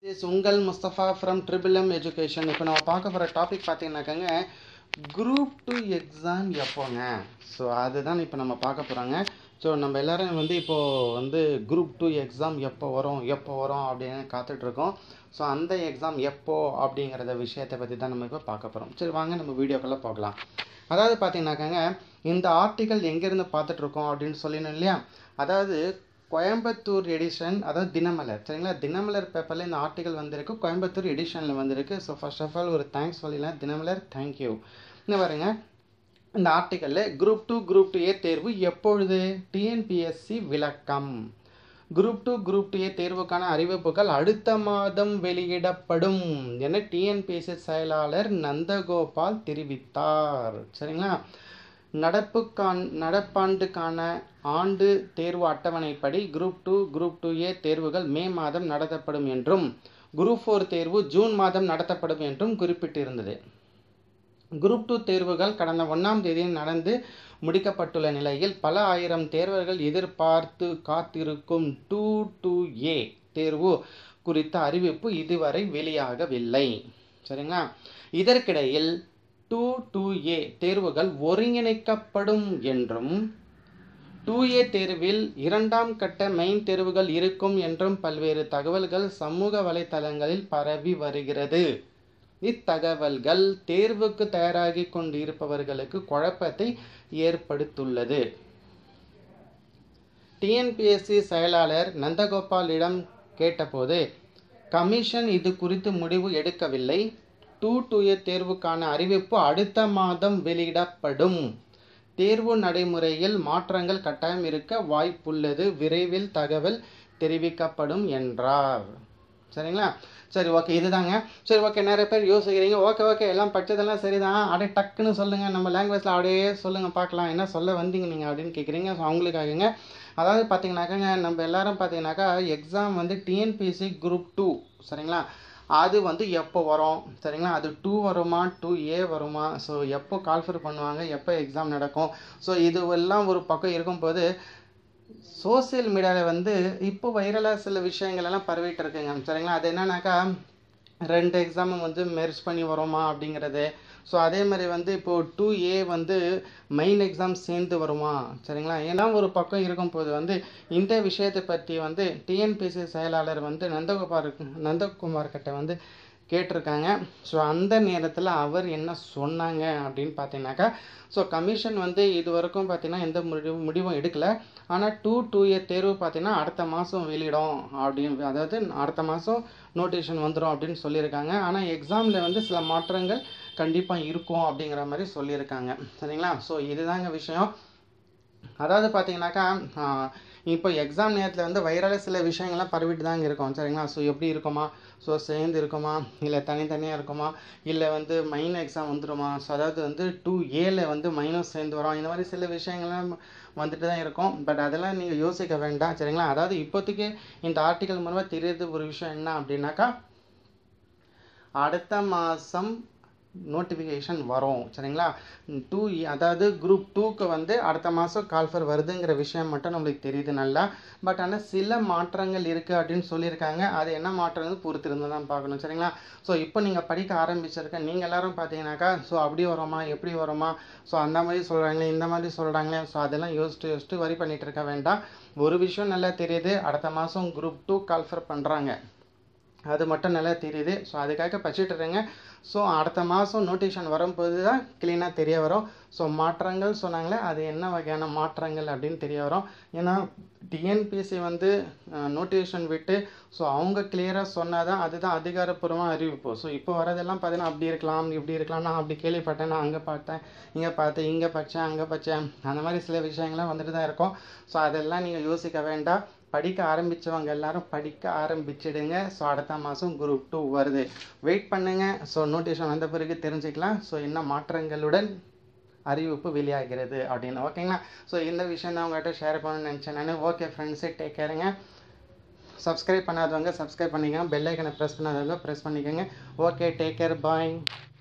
is உங்கள் Mustafa from triple M education இப்போ நம்ம பார்க்க போகிற டாபிக் பார்த்தீங்கன்னாக்கங்க குரூப் டூ எக்ஸாம் எப்போங்க ஸோ அதுதான் இப்போ நம்ம பார்க்க போகிறோங்க ஸோ நம்ம எல்லாரும் வந்து இப்போது வந்து குரூப் டூ எக்ஸாம் எப்போ வரும் எப்போ வரும் அப்படின்னு காத்துட்ருக்கோம் ஸோ அந்த எக்ஸாம் எப்போ அப்படிங்கிறத விஷயத்தை பற்றி தான் நம்ம இப்போ பார்க்க போகிறோம் சரி வாங்க நம்ம வீடியோக்குள்ளே போகலாம் அதாவது பார்த்தீங்கன்னாக்கங்க இந்த ஆர்டிக்கல் எங்கேருந்து பார்த்துட்ருக்கோம் அப்படின்னு சொல்லிடணும் இல்லையா அதாவது கோயம்புத்தூர் எடிஷன் அதாவது தினமலர் சரிங்களா தினமலர் பேப்பரில் இந்த ஆர்டிக்கல் வந்திருக்கு கோயம்புத்தூர் எடிஷனில் வந்திருக்கு ஸோ ஃபர்ஸ்ட் ஆஃப் ஆல் ஒரு தேங்க்ஸ் சொல்லிடலாம் தினமலர் தேங்க்யூ இன்னும் பாருங்க இந்த ஆர்டிக்கலில் group two group two A தேர்வு எப்பொழுது டிஎன்பிஎஸ்சி விளக்கம் group two group two A தேர்வுக்கான அறிவிப்புகள் அடுத்த மாதம் வெளியிடப்படும் என டிஎன்பிஎஸ்சி செயலாளர் நந்தகோபால் தெரிவித்தார் சரிங்களா நடப்புக்கான் நடப்பாண்டுக்கான ஆண்டு தேர்வு அட்டவணைப்படி group two group two A தேர்வுகள் மே மாதம் நடத்தப்படும் என்றும் குரூப் ஃபோர் தேர்வு ஜூன் மாதம் நடத்தப்படும் என்றும் குறிப்பிட்டிருந்தது குரூப் டூ தேர்வுகள் கடந்த ஒன்றாம் தேதி நடந்து முடிக்கப்பட்டுள்ள நிலையில் பல ஆயிரம் தேர்வர்கள் எதிர்பார்த்து காத்திருக்கும் டூ டூ ஏ தேர்வு குறித்த அறிவிப்பு இதுவரை வெளியாகவில்லை சரிங்களா இதற்கிடையில் டூ டூ ஏ தேர்வுகள் ஒருங்கிணைக்கப்படும் என்றும் டூ ஏ தேர்வில் இரண்டாம் கட்ட மெயின் தேர்வுகள் இருக்கும் என்றும் பல்வேறு தகவல்கள் சமூக வலைத்தளங்களில் பரவி வருகிறது இத்தகவல்கள் தேர்வுக்கு தயாராகி கொண்டிருப்பவர்களுக்கு குழப்பத்தை ஏற்படுத்துள்ளது டிஎன்பிஎஸ்சி செயலாளர் நந்தகோபாலிடம் கேட்டபோது கமிஷன் இது குறித்து முடிவு எடுக்கவில்லை டூ டூ ஏ தேர்வுக்கான அறிவிப்பு அடுத்த மாதம் வெளியிடப்படும் தேர்வு நடைமுறையில் மாற்றங்கள் கட்டாயம் இருக்க வாய்ப்புள்ளது விரைவில் தகவல் தெரிவிக்கப்படும் என்றார் சரிங்களா சரி ஓகே இதுதாங்க சரி ஓகே நிறைய பேர் யோசிக்கிறீங்க ஓகே ஓகே எல்லாம் படித்ததெல்லாம் சரிதான் அப்படியே டக்குன்னு சொல்லுங்கள் நம்ம லாங்குவேஜில் அப்படியே சொல்லுங்கள் பார்க்கலாம் என்ன சொல்ல வந்தீங்க நீங்கள் அப்படின்னு கேட்குறீங்க ஸோ அவங்களுக்காகங்க அதாவது பார்த்தீங்கன்னாக்காங்க நம்ம எல்லாரும் பார்த்தீங்கன்னாக்கா எக்ஸாம் வந்து டிஎன்பிஎஸ்சி குரூப் டூ சரிங்களா அது வந்து எப்போ வரும் சரிங்களா அது டூ வருமா டூ ஏ வருமா ஸோ எப்போ கால்ஃபர் பண்ணுவாங்க எப்போ எக்ஸாம் நடக்கும் ஸோ இது எல்லாம் ஒரு பக்கம் இருக்கும்போது சோசியல் மீடியாவில் வந்து இப்போ வைரலாக சில விஷயங்கள் எல்லாம் பரவிட்டு இருக்குங்க சரிங்களா அது என்னன்னாக்கா ரெண்டு எக்ஸாமும் வந்து மெர்ஜ் பண்ணி வரோமா அப்படிங்கிறது ஸோ அதே மாதிரி வந்து இப்போது டூ ஏ வந்து மெயின் எக்ஸாம் சேர்ந்து வருமா சரிங்களா ஏன்னா ஒரு பக்கம் இருக்கும்போது வந்து இந்த விஷயத்தை பற்றி வந்து டிஎன்பிசி செயலாளர் வந்து நந்தகோபால் நந்தகுமார் கிட்ட வந்து கேட்டிருக்காங்க ஸோ அந்த நேரத்தில் அவர் என்ன சொன்னாங்க அப்படின்னு பார்த்தீங்கன்னாக்கா ஸோ கமிஷன் வந்து இது வரைக்கும் பார்த்தீங்கன்னா எந்த முடிவு முடிவும் எடுக்கலை ஆனால் டூ டூ இயர் தேர்வு பார்த்தீங்கன்னா அடுத்த மாதம் வெளியிடும் அப்படின்னு அதாவது அடுத்த மாதம் நோட்டிஃபிகேஷன் வந்துடும் அப்படின்னு சொல்லியிருக்காங்க ஆனால் எக்ஸாமில் வந்து சில மாற்றங்கள் கண்டிப்பாக இருக்கும் அப்படிங்கிற மாதிரி சொல்லியிருக்காங்க சரிங்களா ஸோ இதுதாங்க விஷயம் அதாவது பார்த்தீங்கன்னாக்கா இப்போ எக்ஸாம் நேரத்தில் வந்து வைரலாக சில விஷயங்கள்லாம் பரவிட்டு தாங்க இருக்கும் சரிங்களா ஸோ எப்படி இருக்குமா ஸோ சேர்ந்து இருக்குமா இல்லை தனித்தனியாக இருக்குமா இல்லை வந்து மைன் எக்ஸாம் வந்துடுமா ஸோ அதாவது வந்து டூ ஏல வந்து மைனஸ் சேர்ந்து வரும் இந்த மாதிரி சில விஷயங்கள்லாம் வந்துட்டு தான் இருக்கும் பட் அதெல்லாம் நீங்கள் யோசிக்க வேண்டாம் சரிங்களா அதாவது இப்போதைக்கு இந்த ஆர்டிக்கல் மூலமாக தெரியுது ஒரு விஷயம் என்ன அப்படின்னாக்கா அடுத்த மாதம் நோட்டிஃபிகேஷன் வரும் சரிங்களா டூ அதாவது குரூப் டூக்கு வந்து அடுத்த மாதம் கால்ஃபர் வருதுங்கிற விஷயம் மட்டும் நம்மளுக்கு தெரியுது நல்லா பட் ஆனால் சில மாற்றங்கள் இருக்குது அப்படின்னு சொல்லியிருக்காங்க அது என்ன மாற்றங்கள் பொறுத்திருந்து தான் பார்க்கணும் சரிங்களா ஸோ இப்போ நீங்கள் படிக்க ஆரம்பிச்சிருக்க நீங்கள் எல்லோரும் பார்த்தீங்கன்னாக்கா ஸோ அப்படி வருமா எப்படி வருமா ஸோ அந்த மாதிரி சொல்கிறாங்களே இந்த மாதிரி சொல்கிறாங்களே ஸோ அதெல்லாம் யோசிச்சு யோசிச்சு வரி பண்ணிகிட்டு இருக்க வேண்டாம் ஒரு விஷயம் நல்லா தெரியுது அடுத்த மாதம் குரூப் டூ கால்ஃபர் பண்ணுறாங்க அது மட்டும் நல்லா தெரியுது ஸோ அதுக்காக படிச்சுட்டு இருங்க ஸோ அடுத்த மாதம் நோட்டிஃபிகேஷன் வரும்போது தான் க்ளீனாக தெரிய வரும் ஸோ மாற்றங்கள் சொன்னாங்களே அது என்ன வகையான மாற்றங்கள் அப்படின்னு தெரிய வரும் ஏன்னா டிஎன்பிஎஸ்சி வந்து நோட்டிஃபிகேஷன் விட்டு ஸோ அவங்க கிளியராக சொன்னால் தான் அதுதான் அதிகாரப்பூர்வமாக அறிவிப்போம் ஸோ இப்போ வரதெல்லாம் பார்த்தீங்கன்னா அப்படி இருக்கலாம் இப்படி இருக்கலாம் நான் அப்படி கேள்விப்பட்டேன் நான் அங்கே பார்த்தேன் இங்கே பார்த்தேன் இங்கே படித்தேன் அங்கே படித்தேன் அந்த மாதிரி சில விஷயங்கள்லாம் வந்துட்டு தான் இருக்கும் ஸோ அதெல்லாம் நீங்கள் யோசிக்க வேண்டாம் படிக்க ஆரம்பித்தவங்க எல்லாரும் படிக்க ஆரம்பிச்சிடுங்க ஸோ அடுத்த மாதம் குரூப் டூ வருது வெயிட் பண்ணுங்கள் ஸோ நோட்டிஃபிகேஷன் வந்த பிறகு தெரிஞ்சுக்கலாம் ஸோ என்ன மாற்றங்களுடன் அறிவிப்பு வெளியாகிறது அப்படின்னு ஓகேங்களா ஸோ இந்த விஷயம் தான் உங்கள்கிட்ட ஷேர் பண்ணணும்னு நினச்சேன் நான் ஓகே ஃப்ரெண்ட்ஸே டேக் கேருங்க சப்ஸ்கிரைப் பண்ணாதவங்க சப்ஸ்கிரைப் பண்ணிக்கோங்க பெல் ஐக்கனை ப்ரெஸ் பண்ணாதவங்க ப்ரெஸ் பண்ணிக்கோங்க ஓகே டேக் கேர் பாய்